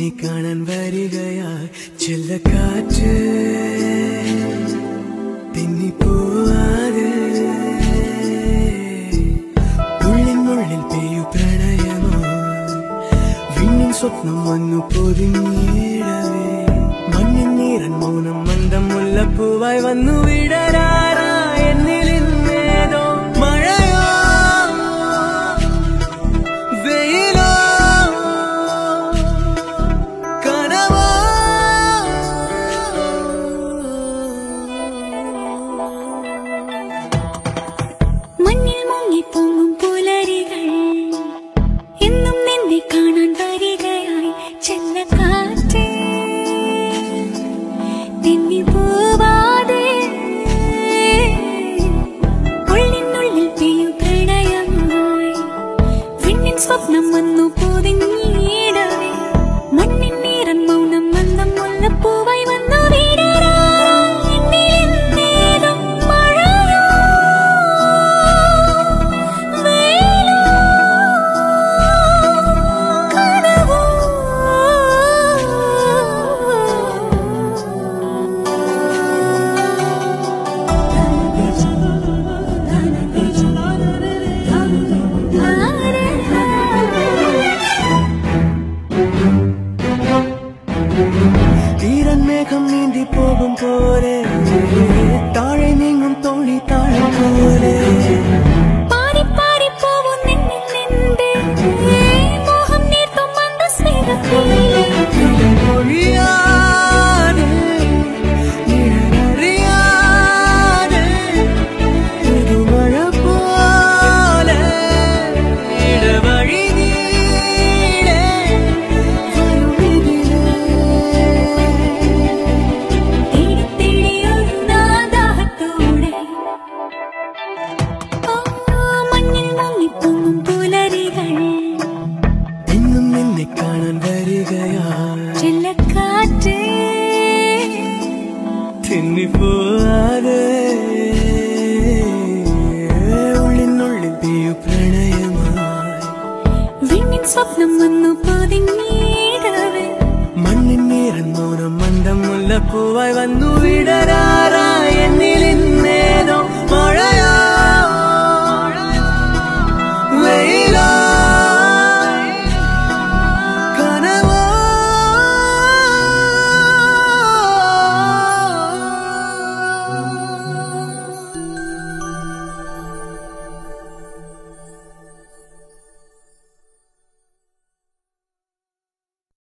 നിന്നെ കാണാൻ വരികയായി ചെല്ലക്കാറ്റ് തെന്നിപ്പോവാതെ ഉള്ളിനുള്ളിൽ പെയ്യു പ്രണയമായി വിണ്ണിൻ സ്വപ്നം വന്നു പൊതിഞ്ഞിടവേ മണ്ണിൻ നീരൻ മൗനം മന്ദം മുല്ലപ്പൂവായി വന്നു വിടരാറാ എന്നിൽ ഇന്നേതോ മഴയോ വെയിലോ കനവോ മഞ്ഞിൽ മുങ്ങിപ്പൊങ്ങും പുലരികൾ എന്നും നിന്നെ കാണാൻ വരികയായി ചെല്ലക്കാറ്റേ തെന്നി പോവാതെ ഉള്ളിനുള്ളിൽ പെയ്യും പ്രണയമായി വിണ്ണിൻ സ്വപ്നം വന്നു പൊതിഞ്ഞിടവേ മണ്ണിൻ നീരൻ മൗനം മന്ദം മുല്ലപ്പൂവായി വന്നു വീടരാ എന്നിലെന്തേതും മഴയോ വെയിലോ കനവോ തീരൻ മേഘം നീന്തി പോകും പോലെ താഴെ നീങ്ങും തോണി താഴെ പോലെ പാറി പാറി പോവും നിന്നിൽ നിന്റെ മോഹം നീർത്തും മന്ദസ്മിതത്തിലെ ഒഴിയാതെ നിഴലറിയാതെ പുതുമഴ പോലെ ഇടവഴി നീളെ വരുമിതിലേ തേടി തേടി ഒരു നാദാഹത്തോടെ ഓ മഞ്ഞിൽ മുങ്ങിപ്പൊങ്ങും പുലരികൾ എന്നും നിന്നെ കാണാൻ വരികയാ ചെല്ലക്കാറ്റേ തെന്നിപ്പോവാതെ ഉള്ളിനുള്ളിൽ പെയ്യു പ്രണയമായി വിണ്ണിൻ സ്വപ്നം വന്നു പൊതിഞ്ഞിടവേ മണ്ണിൻ നീരൻ മൗനം മന്ദം മുല്ലപ്പൂവായി വന്നു വിടരാറാ എന്നിൽ